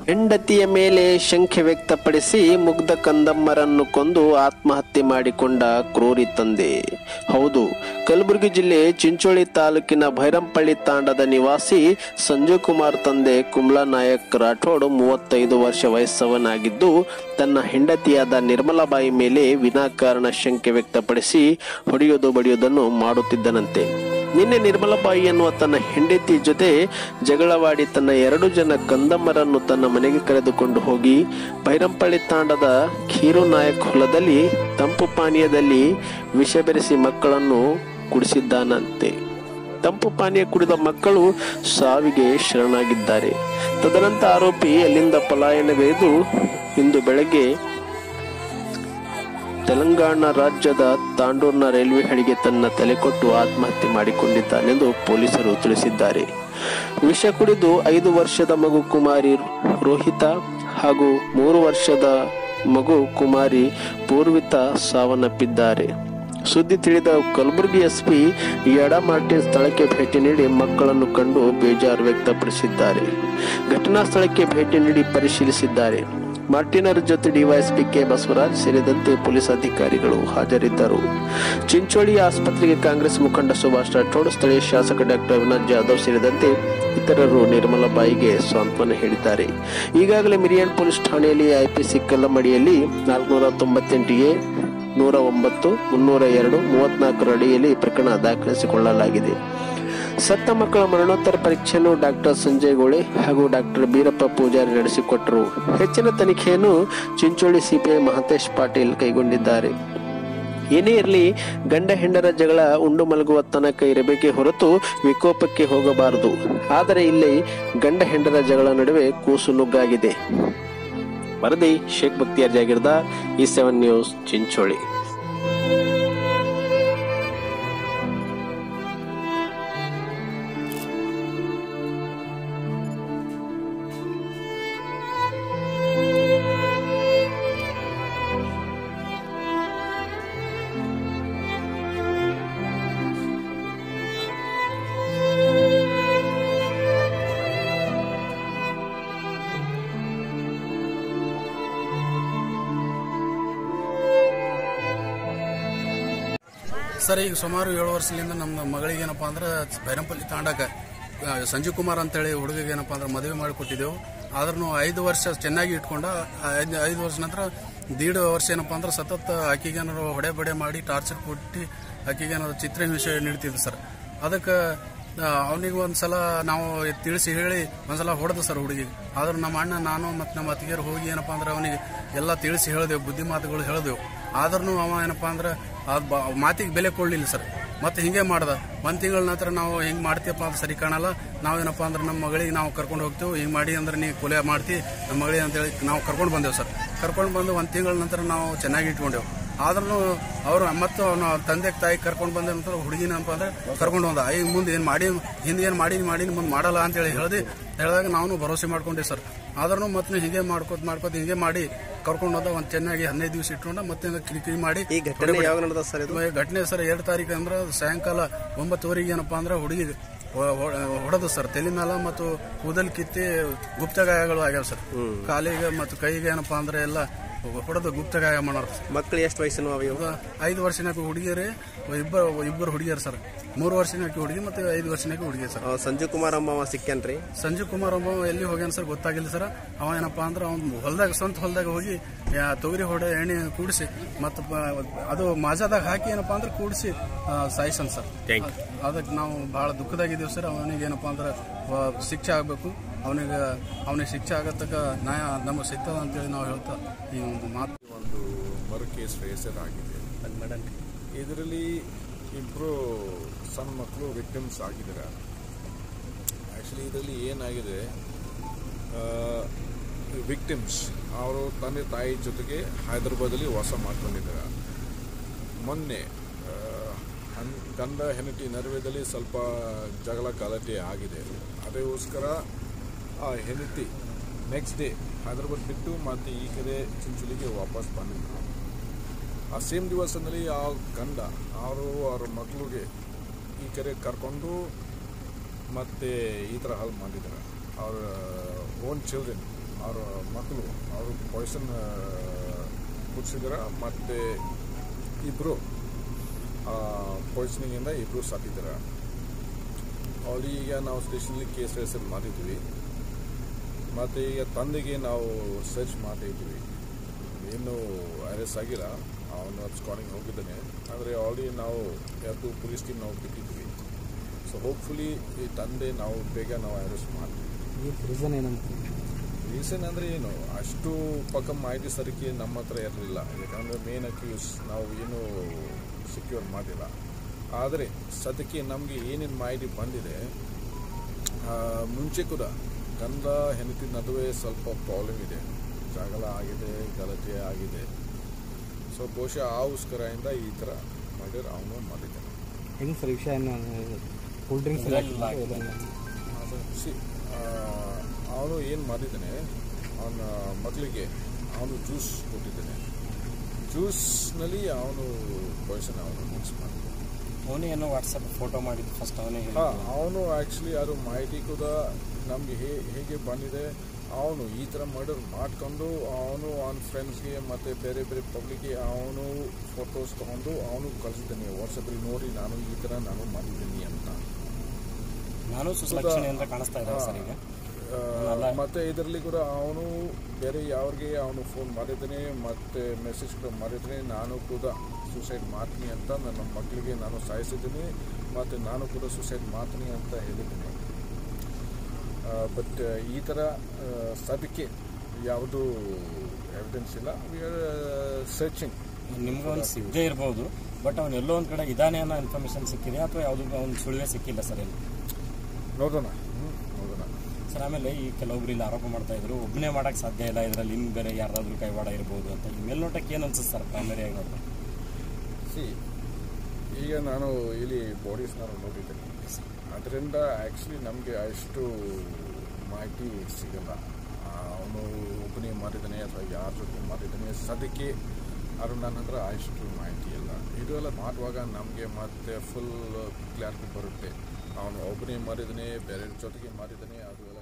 ಹೆಂಡತಿಯ ಮೇಲೆ ಶಂಕೆ ವ್ಯಕ್ತಪಡಿಸಿ ಮುಗ್ಧ ಕಂದಮ್ಮರನ್ನು ಕೊಂದು ಆತ್ಮಹತ್ಯೆ ಮಾಡಿಕೊಂಡ ಕ್ರೂರಿ ತಂದೆ ಹೌದು ಕಲಬುರಗಿ ಜಿಲ್ಲೆ ಚಿಂಚೋಳಿ ತಾಲೂಕಿನ ಭೈರಂಪಳ್ಳಿ ತಾಂಡದ ನಿವಾಸಿ ಸಂಜೀವ್ ಕುಮಾರ್ ತಂದೆ ಕುಮ್ಲಾ ನಾಯಕ್ ರಾಠೋಡ್ ಮೂವತ್ತೈದು ವರ್ಷ ವಯಸ್ಸವನಾಗಿದ್ದು ತನ್ನ ಹೆಂಡತಿಯಾದ ನಿರ್ಮಲಾಬಾಯಿ ಮೇಲೆ ವಿನಾಕಾರಣ ಶಂಕೆ ವ್ಯಕ್ತಪಡಿಸಿ ಹೊಡೆಯೋದು ಬಡಿಯೋದನ್ನು ಮಾಡುತ್ತಿದ್ದನಂತೆ ನಿನ್ನೆ ನಿರ್ಮಲಬಾಯಿ ಎನ್ನುವ ತನ್ನ ಹೆಂಡತಿ ಜೊತೆ ಜಗಳವಾಡಿ ತನ್ನ ಎರಡು ಜನ ಕಂದಮ್ಮರನ್ನು ತನ್ನ ಮನೆಗೆ ಕರೆದುಕೊಂಡು ಹೋಗಿ ಬೈರಂಪಳ್ಳಿ ತಾಂಡದ ಖೀರು ನಾಯಕ್ ಹೊಲದಲ್ಲಿ ತಂಪು ಪಾನೀಯದಲ್ಲಿ ವಿಷ ಬೆರೆಸಿ ಮಕ್ಕಳನ್ನು ಕುಡಿಸಿದ್ದಾನಂತೆ ತಂಪು ಪಾನೀಯ ಕುಡಿದ ಮಕ್ಕಳು ಸಾವಿಗೆ ಶರಣಾಗಿದ್ದಾರೆ ತದನಂತರ ಆರೋಪಿ ಅಲ್ಲಿಂದ ಪಲಾಯನಗೈದು ಇಂದು ಬೆಳಗ್ಗೆ ತೆಲಂಗಾಣ ರಾಜ್ಯದ ತಾಂಡೂರ್ನ ರೈಲ್ವೆ ಹಳಿಗೆ ತನ್ನ ತಲೆ ಕೊಟ್ಟು ಆತ್ಮಹತ್ಯೆ ಮಾಡಿಕೊಂಡಿದ್ದಾನೆಂದು ಪೊಲೀಸರು ತಿಳಿಸಿದ್ದಾರೆ ವಿಷ ಕುಡಿದು ಐದು ವರ್ಷದ ಮಗು ಕುಮಾರಿ ರೋಹಿತ ಹಾಗೂ ಮೂರು ವರ್ಷದ ಮಗು ಕುಮಾರಿ ಪೂರ್ವಿತ ಸಾವನ್ನಪ್ಪಿದ್ದಾರೆ ಸುದ್ದಿ ತಿಳಿದ ಕಲಬುರಗಿ ಎಸ್ಪಿ ಯಡಾ ಮಾರ್ಟಿನ್ ಸ್ಥಳಕ್ಕೆ ಭೇಟಿ ನೀಡಿ ಮಕ್ಕಳನ್ನು ಕಂಡು ಬೇಜಾರು ವ್ಯಕ್ತಪಡಿಸಿದ್ದಾರೆ ಘಟನಾ ಸ್ಥಳಕ್ಕೆ ಭೇಟಿ ನೀಡಿ ಪರಿಶೀಲಿಸಿದ್ದಾರೆ ಮಾರ್ಟಿನರ್ ಜೊತೆ ಡಿವೈಎಸ್ಪಿ ಕೆ ಬಸವರಾಜ್ ಸೇರಿದಂತೆ ಪೊಲೀಸ್ ಅಧಿಕಾರಿಗಳು ಹಾಜರಿದ್ದರು ಚಿಂಚೋಳಿ ಆಸ್ಪತ್ರೆಗೆ ಕಾಂಗ್ರೆಸ್ ಮುಖಂಡ ಸುಭಾಷ್ ರಾಠೋಡ್ ಸ್ಥಳೀಯ ಶಾಸಕ ಡಾಕ್ಟರ್ ಅವಿನಾಥ್ ಜಾಧವ್ ಸೇರಿದಂತೆ ಇತರರು ನಿರ್ಮಲಾಬಾಯಿಗೆ ಸಾಂತ್ವನ ಹೇಳಿದ್ದಾರೆ ಈಗಾಗಲೇ ಮಿರಿಯಾನ್ ಪೊಲೀಸ್ ಠಾಣೆಯಲ್ಲಿ ಐಪಿಸಿ ಕಲ್ಲಮಡಿಯಲ್ಲಿ ನಾಲ್ಕುನೂರ ತೊಂಬತ್ತೆಂಟು ಎ ನೂರ ಒಂಬತ್ತು ಮುನ್ನೂರ ಎರಡು ಮೂವತ್ನಾಲ್ಕರ ಅಡಿಯಲ್ಲಿ ಪ್ರಕರಣ ದಾಖಲಿಸಿಕೊಳ್ಳಲಾಗಿದೆ ಸತ್ತ ಮಕ್ಕಳ ಮರಣೋತ್ತರ ಪರೀಕ್ಷೆಯನ್ನು ಡಾಕ್ಟರ್ ಸಂಜಯ್ ಗೋಳೆ ಹಾಗೂ ಡಾಕ್ಟರ್ ಬೀರಪ್ಪ ಪೂಜಾರಿ ನಡೆಸಿಕೊಟ್ಟರು ಹೆಚ್ಚಿನ ತನಿಖೆಯನ್ನು ಚಿಂಚೋಳಿ ಸಿಪಿಐ ಮಹಂತೇಶ್ ಪಾಟೀಲ್ ಕೈಗೊಂಡಿದ್ದಾರೆ ಏನೇ ಇರಲಿ ಗಂಡ ಹೆಂಡರ ಜಗಳ ಉಂಡು ಮಲಗುವ ತನಕ ಇರಬೇಕೇ ಹೊರತು ವಿಕೋಪಕ್ಕೆ ಹೋಗಬಾರದು ಆದರೆ ಇಲ್ಲಿ ಗಂಡ ಹೆಂಡರ ಜಗಳ ನಡುವೆ ಕೂಸು ನುಗ್ಗಾಗಿದೆ ವರದಿ ಶೇಖ್ ಬಕ್ತಿಯಾರ್ ಜಾಗಿರ್ದಾರ್ ಈ ಸೆವೆನ್ ನ್ಯೂಸ್ ಚಿಂಚೋಳಿ ಸರ್ ಈಗ ಸುಮಾರು ಏಳು ವರ್ಷದಿಂದ ನಮ್ಮ ಮಗಳಿಗೆ ಏನಪ್ಪಾ ಅಂದ್ರೆ ಬೈರಂಪಲ್ಲಿ ತಾಂಡಕ ಆ, ಸಂಜೀವ್ ಕುಮಾರ್ ಅಂತೇಳಿ ಹುಡುಗಿಗೆ ಏನಪ್ಪಾ ಅಂದ್ರೆ ಮದುವೆ ಮಾಡಿಕೊಟ್ಟಿದ್ದೆವು ಆದ್ರೂ ಐದು ವರ್ಷ ಚೆನ್ನಾಗಿ ಇಟ್ಕೊಂಡ ಐದು ಐದು ವರ್ಷ ನಂತರ ದೀಡ್ ವರ್ಷ ಏನಪ್ಪಾ ಅಂದ್ರೆ ಸತತ ಆಕಿಗೆ ಏನಾರು ಹೊಡೆ ಬಡೆ ಮಾಡಿ ಟಾರ್ಚರ್ ಕೊಟ್ಟು ಆಕಿಗೆ ಏನಾದ್ರು ಚಿತ್ರ ಹಿಂಸೆ ನೀಡ್ತಿದ್ದೆ ಸರ್ ಅದಕ್ಕೆ ಅವನಿಗೆ ಒಂದ್ಸಲ ನಾವು ತಿಳಿಸಿ ಹೇಳಿ ಒಂದ್ಸಲ ಹೊಡೆದು ಸರ್ ಹುಡುಗಿ ಆದ್ರೆ ನಮ್ಮ ಅಣ್ಣ ನಾನು ಮತ್ತು ನಮ್ಮ ಅತ್ತಿಗೆರು ಹೋಗಿ ಏನಪ್ಪಾ ಅಂದ್ರೆ ಅವನಿಗೆ ಎಲ್ಲ ತಿಳಿಸಿ ಹೇಳಿದೆವು ಬುದ್ಧಿ ಮಾತುಗಳು ಹೇಳಿದೆವು ಆದ್ರೂ ಅವ ಏನಪ್ಪಾ ಅಂದ್ರೆ ಅದು ಬ- ಮಾತಿಗೆ ಬೆಲೆ ಕೊಡ್ಲಿಲ್ಲ ಸರ್ ಮತ್ತೆ ಹಿಂಗೆ ಮಾಡ್ದ ಒಂದ್ ತಿಂಗಳ ನಂತರ ನಾವು ಹಿಂಗ್ ಮಾಡ್ತೀವಪ್ಪ ಅಂತ ಸರಿ ಕಾಣಲ್ಲ ನಾವೇನಪ್ಪ ಅಂದ್ರೆ ನಮ್ಮ ಮಗಳಿಗೆ ನಾವು ಕರ್ಕೊಂಡು ಹೋಗ್ತೀವಿ ಹಿಂಗ್ ಮಾಡಿ ಅಂದ್ರೆ ನೀ ಕೊಲೆ ಮಾಡ್ತಿ ನಮ್ಮ ಮಗಳಿಗೆ ಅಂತೇಳಿ ನಾವು ಕರ್ಕೊಂಡು ಬಂದೇವು ಸರ್ ಕರ್ಕೊಂಡು ಬಂದು ಒಂದ್ ತಿಂಗಳ ನಂತರ ನಾವು ಚೆನ್ನಾಗಿ ಇಟ್ಕೊಂಡೆವು ಆದ್ರೂ ಅವ್ರು ಮತ್ತು ಅವ್ನ ತಂದೆ ತಾಯಿ ಕರ್ಕೊಂಡು ಬಂದ ನಂತರ ಹುಡುಗಿನಪ್ಪ ಅಂದ್ರೆ ಕರ್ಕೊಂಡು ಬಂದ ಈಗ ಮುಂದೆ ಏನ್ ಮಾಡಿ ಹಿಂದೆ ಏನ್ ಮಾಡಿ ಮಾಡಿ ಮುಂದೆ ಮಾಡಲ್ಲ ಅಂತೇಳಿ ಹೇಳ್ದಿ ಹೇಳಿದಾಗ ನಾವು ಭರವಸೆ ಮಾಡ್ಕೊಂಡೆ ಸರ್ ಆದ್ರೂ ಮತ್ತೆ ಹಿಂಗೆ ಮಾಡ್ಕೋತ ಮಾಡ್ಕೋತ ಹಿಂಗೆ ಮಾಡಿ ಕರ್ಕೊಂಡು ಹೋದ ಒಂದ್ ಚೆನ್ನಾಗಿ ಹದಿನೈದು ದಿವಸ ಇಟ್ಕೊಂಡ ಮತ್ತೆ ಕಿರಿಕಿರಿ ಮಾಡಿ ಈ ಘಟನೆ ಯಾವಾಗ ನಡೆದ ಸರ್ ಇದು ಈ ಘಟನೆ ಸರ್ ಎರಡು ತಾರೀಕು ಅಂದ್ರೆ ಸಾಯಂಕಾಲ ಒಂಬತ್ತುವರೆಗೆ ಏನಪ್ಪಾ ಅಂದ್ರೆ ಹುಡುಗಿ ಹೊಡೆದು ಸರ್ ತಲೆ ಮೇಲೆ ಮತ್ತು ಕೂದಲ್ ಕಿತ್ತಿ ಗುಪ್ತ ಗಾಯಗಳು ಆಗ್ಯಾವ ಸರ್ ಕಾಲಿಗೆ ಮತ್ತು ಕೈಗೆ ಏನಪ್ಪಾ ಅಂದ್ರೆ ಎಲ್ಲ ಹೊಡೆದು ಗುಪ್ತ ಗಾಯ ಮಾಡೋರು ಮಕ್ಕಳು ಎಷ್ಟು ವಯಸ್ಸಿನ ಅವ ಇವು? ಐದು ವರ್ಷನಾಕ ಹುಡುಗಿಯರೇ ಇಬ್ಬರು ಇಬ್ಬರು ಹುಡುಗಿಯರು ಸರ್ ಮೂರು ವರ್ಷನಾಕಿ ಹುಡುಗಿ ಮತ್ತು ಐದು ವರ್ಷನಾಕಿ ಹುಡುಗಿ ಸರ್ ಆ, ಸಂಜೀವ್ ಕುಮಾರ್ ಅಮ್ಮ ಅವ ಸಿಕ್ಕೇನ್ರಿ ಸಂಜೀವ್ ಕುಮಾರ್ ಒಬ್ಬ ಎಲ್ಲಿ ಹೋಗ್ಯಾನ ಸರ್ ಗೊತ್ತಾಗಿಲ್ಲ ಸರ್ ಅವ ಏನಪ್ಪಾ ಅಂದ್ರೆ ಅವ್ನು ಹೊಲದಾಗ ಸ್ವಂತ ಹೊಲದಾಗ ಹೋಗಿ ಆ, ತೊಗರಿ ಹೊಡೆ ಎಣ್ಣೆ ಕೂಡಿಸಿ ಮತ್ತು ಅದು ಮಾಜಾದಾಗ ಹಾಕಿ ಏನಪ್ಪಾ ಅಂದ್ರೆ ಕೂಡಿಸಿ ಸಾಯಿಸನ್ ಸರ್ ಅದಕ್ಕೆ ನಾವು ಬಹಳ ದುಃಖದಾಗಿದ್ದೀವಿ ಸರ್ ಅವನಿಗೆ ಏನಪ್ಪಾ ಅಂದ್ರೆ ಆ, ಶಿಕ್ಷೆ ಆಗಬೇಕು ಅವನಿಗೆ ಅವನಿಗೆ ಶಿಕ್ಷೆ ಆಗತ್ತಕ ನ್ಯಾಯ ನಮಗೆ ಸಿಗ್ತದ ಅಂತೇಳಿ ನಾವು ಹೇಳ್ತಾ ಈ ಒಂದು ಮಾತು ಒಂದು ಮರು ಕೇಸ್ ರಿಜಿಸ್ಟರ್ ಆಗಿದೆ ಇದರಲ್ಲಿ ಇಬ್ಬರು ಸಣ್ಣ ಮಕ್ಕಳು ವಿಕ್ಟಿಮ್ಸ್ ಆಗಿದ್ದಾರೆ ಆ್ಯಕ್ಚುಲಿ ಇದರಲ್ಲಿ ಏನಾಗಿದೆ ವಿಕ್ಟಿಮ್ಸ್ ಅವರು ತಂದೆ ತಾಯಿ ಜೊತೆಗೆ ಹೈದರಾಬಾದಲ್ಲಿ ವಾಸ ಮಾಡ್ಕೊಂಡಿದ್ದಾರೆ ಮೊನ್ನೆ ಆ, ಹನ್- ಗಂಡ ಹೆಂಡತಿ ನಡುವೆದಲ್ಲಿ ಸ್ವಲ್ಪ ಜಗಳ ಗಲಾಟೆ ಆಗಿದೆ ಅದಕ್ಕೋಸ್ಕರ ಆ ಹೆಂಡತಿ ನೆಕ್ಸ್ಟ್ ಡೇ ಹೈದರಾಬಾದ್ ಬಿಟ್ಟು ಮತ್ತೆ ಈ ಕಡೆ ಚಿಂಚೋಳಿಗೆ ವಾಪಸ್ ಬಂದಿದ್ರು ಆ ಸೇಮ್ ದಿವಸದಲ್ಲಿ ಆ ಗಂಡ ಅವರು ಅವ್ರ ಮಕ್ಕಳಿಗೆ ಈ ಕಡೆ ಕರ್ಕೊಂಡು ಮತ್ತೆ ಈ ಥರ ಹಲ್ ಮಾಡಿದ್ದಾರೆ ಅವ್ರ ಓನ್ ಚಿಲ್ಡ್ರನ್ ಅವರ ಮಕ್ಕಳು ಅವರು ಪಾಯ್ಸನ್ ಕುಡಿಸಿದ್ರ ಮತ್ತು ಇಬ್ಬರು ಪಾಯ್ಸನಿಂಗಿಂದ ಇಬ್ಬರು ಸತ್ತಿದ್ರ ಅಲ್ಲಿ ಈಗ ನಾವು ಸ್ಟೇಷನಲ್ಲಿ ಕೇಸ್ ರಿಜಿಸ್ಟರ್ ಮಾಡಿದ್ವಿ ಮತ್ತು ಈಗ ತಂದೆಗೆ ನಾವು ಸರ್ಚ್ ಮಾಡಿದ್ವಿ ಇನ್ನೂ ಅರೆಸ್ಟ್ ಆಗಿಲ್ಲ ಅವನು ಅಬ್ಸ್ಕಾರ್ಡಿಂಗ್ ಹೋಗಿದ್ದಾನೆ ಆದರೆ ಆಲ್ರೆಡಿ ನಾವು ಎರಡು ಪೊಲೀಸ್ ಟೀಮ್ ನಾವು ಬಿಟ್ಟಿದ್ವಿ ಸೊ ಹೋಪ್ಫುಲಿ ಈ ತಂದೆ ನಾವು ಬೇಗ ನಾವು ಅರೆಸ್ಟ್ ಮಾಡ್ತೀವಿ ರೀಸನ್ ಏನಂತ ರೀಸನ್ ಅಂದರೆ ಏನು ಅಷ್ಟು ಪಕ್ಕ ಮಾಹಿತಿ ಸರಿಕೆ ನಮ್ಮ ಹತ್ರ ಇರಲಿಲ್ಲ ಯಾಕಂದರೆ ಮೇನ್ ಅಕ್ಯೂಸ್ ನಾವು ಏನು ಸೆಕ್ಯೂರ್ ಮಾಡಿಲ್ಲ ಆದರೆ ಸದ್ಯಕ್ಕೆ ನಮಗೆ ಏನೇನು ಮಾಹಿತಿ ಬಂದಿದೆ ಆ, ಮುಂಚೆ ಕೂಡ ಗಂಧ ಹೆಂಡತಿ ನಡುವೆ ಸ್ವಲ್ಪ ಪ್ರಾಬ್ಲಮ್ ಇದೆ ಜಗಳ ಆಗಿದೆ ಗಲಾಟೆ ಆಗಿದೆ ಸೊ ಬಹುಶಃ ಆ ಉಸ್ಕರದಿಂದ ಈ ಥರ ಮರ್ಡರ್ ಅವನು ಮಾಡಿದ್ದಾನೆ ಹೆಂಗೆ ಸರ್ ವಿಷಯ ಏನು ಕೂಲ್ ಡ್ರಿಂಕ್ಸ್ ಸಿ ಅವನು ಏನು ಮಾಡಿದ್ದಾನೆ ಅವನ ಮಕ್ಕಳಿಗೆ ಅವನು ಜ್ಯೂಸ್ ಕೊಟ್ಟಿದ್ದಾನೆ ಜ್ಯೂಸ್ನಲ್ಲಿ ಅವನು ಪಾಯ್ಸನ್ ಅವನು ಮಿಕ್ಸ್ ಮಾಡಿದ್ದಾನೆ ಅವನೇ ಏನೋ ವಾಟ್ಸಪ್ ಫೋಟೋ ಮಾಡಿದ್ದು ಫಸ್ಟ್ ಅವನೇ ಹಾಂ ಅವನು ಆ್ಯಕ್ಚುಲಿ ಅದು ಮಾಹಿತಿ ಕೂಡ ನಮಗೆ ಹೇ ಹೇಗೆ ಬಂದಿದೆ ಅವನು ಈ ಥರ ಮರ್ಡರ್ ಮಾಡ್ಕೊಂಡು ಅವನು ಅವನ ಫ್ರೆಂಡ್ಸ್ಗೆ ಮತ್ತು ಬೇರೆ ಬೇರೆ ಪಬ್ಲಿಕ್ಗೆ ಅವನು ಫೋಟೋಸ್ ತೊಗೊಂಡು ಅವನು ಕಳಿಸಿದ್ದಾನೆ ವಾಟ್ಸಪ್ಪಲ್ಲಿ ನೋಡಿ ನಾನು ಈ ಥರ ನಾನು ಮಾಡಿದ್ದೀನಿ ಅಂತ ನಾನು ಸುಲಕ್ಷಣೆ ಅಂತ ಕಾಣಿಸ್ತಾ ಇದ್ದಾರೆ ಸರ್ ಈಗ ಆ, ಮತ್ತೆ ಇದರಲ್ಲಿ ಕೂಡ ಅವನು ಬೇರೆ ಯಾವ್ರಿಗೆ ಅವನು ಫೋನ್ ಮಾಡಿದ್ದಾನೆ ಮತ್ತೆ ಮೆಸೇಜ್ ಕೂಡ ಮಾಡಿದ್ದಾನೆ ನಾನು ಕೂಡ ಸೂಸೈಡ್ ಮಾಡ್ತೀನಿ ಅಂತ ನನ್ನ ಮಕ್ಕಳಿಗೆ ನಾನು ಸಾಯಿಸಿದ್ದೀನಿ ಮತ್ತು ನಾನು ಕೂಡ ಸೂಸೈಡ್ ಮಾಡ್ತೀನಿ ಅಂತ ಹೇಳಿದ್ದೀನಿ ಬಟ್ ಈ ಥರ ಆ, ಸದ್ಯಕ್ಕೆ ಯಾವುದೂ ಎವಿಡೆನ್ಸ್ ಇಲ್ಲ ವಿ ಆರ್ ಸರ್ಚಿಂಗ್ ನಿಮ್ಗೆ ಒಂದು ಸಿಗದೇ ಇರ್ಬೋದು ಬಟ್ ಅವ್ನು ಎಲ್ಲೋ ಒಂದು ಕಡೆ ಇದಾನೆ ಅನ್ನೋ ಇನ್ಫಾರ್ಮೇಶನ್ ಸಿಕ್ಕಿದೆ ಅಥವಾ ಯಾವುದು ಅವ್ನು ಸುಳಿವೆ ಸಿಕ್ಕಿಲ್ಲ ಸರ್ ಇಲ್ಲಿ ನೋಡೋಣ ಹ್ಮ್, ನೋಡೋಣ ಸರ್ ಆಮೇಲೆ ಈ ಕೆಲವೊಬ್ರು ಇಲ್ಲಿ ಆರೋಪ ಮಾಡ್ತಾ ಇದ್ರು ಒಬ್ಬನೇ ಮಾಡಕ್ ಸಾಧ್ಯ ಇಲ್ಲ ಇದರಲ್ಲಿ ಇನ್ನು ಬೇರೆ ಯಾರಾದ್ರೂ ಕೈವಾಡ ಇರ್ಬೋದು ಅಂತ ಈ ಮೇಲ್ನೋಟಕ್ಕೆ ಏನು ಅನ್ಸುತ್ತೆ ಸರ್ ಪ್ರೈಮರಿ ಆಗಿ ನೋಡಿದ್ರೆ ಸಿ ಈಗ ನಾನು ಇಲ್ಲಿ ಬಾಡೀಸ್ ನಾನು ನೋಡಿದ್ದೇನೆ ಅದರಿಂದ ಆ್ಯಕ್ಚುಲಿ ನಮಗೆ ಅಷ್ಟು ಮಾಹಿತಿ ಸಿಗಲ್ಲ ಅವನು ಒಬ್ಬನೇ ಮಾಡಿದ್ದಾನೆ ಅಥವಾ ಯಾರ ಜೊತೆ ಮಾಡಿದ್ದಾನೆ ಸದ್ಯಕ್ಕೆ ಅದು ನನ್ನ ಹತ್ರ ಅಷ್ಟು ಮಾಹಿತಿ ಇಲ್ಲ ಇದು ಎಲ್ಲ ಮಾಡುವಾಗ ನಮಗೆ ಮತ್ತೆ ಫುಲ್ ಕ್ಲಾರಿಟಿ ಬರುತ್ತೆ ಅವನು ಒಬ್ಬನೇ ಮಾಡಿದ್ದಾನೆ ಬೇರೆ ಜೊತೆಗೆ ಮಾಡಿದ್ದಾನೆ ಅದು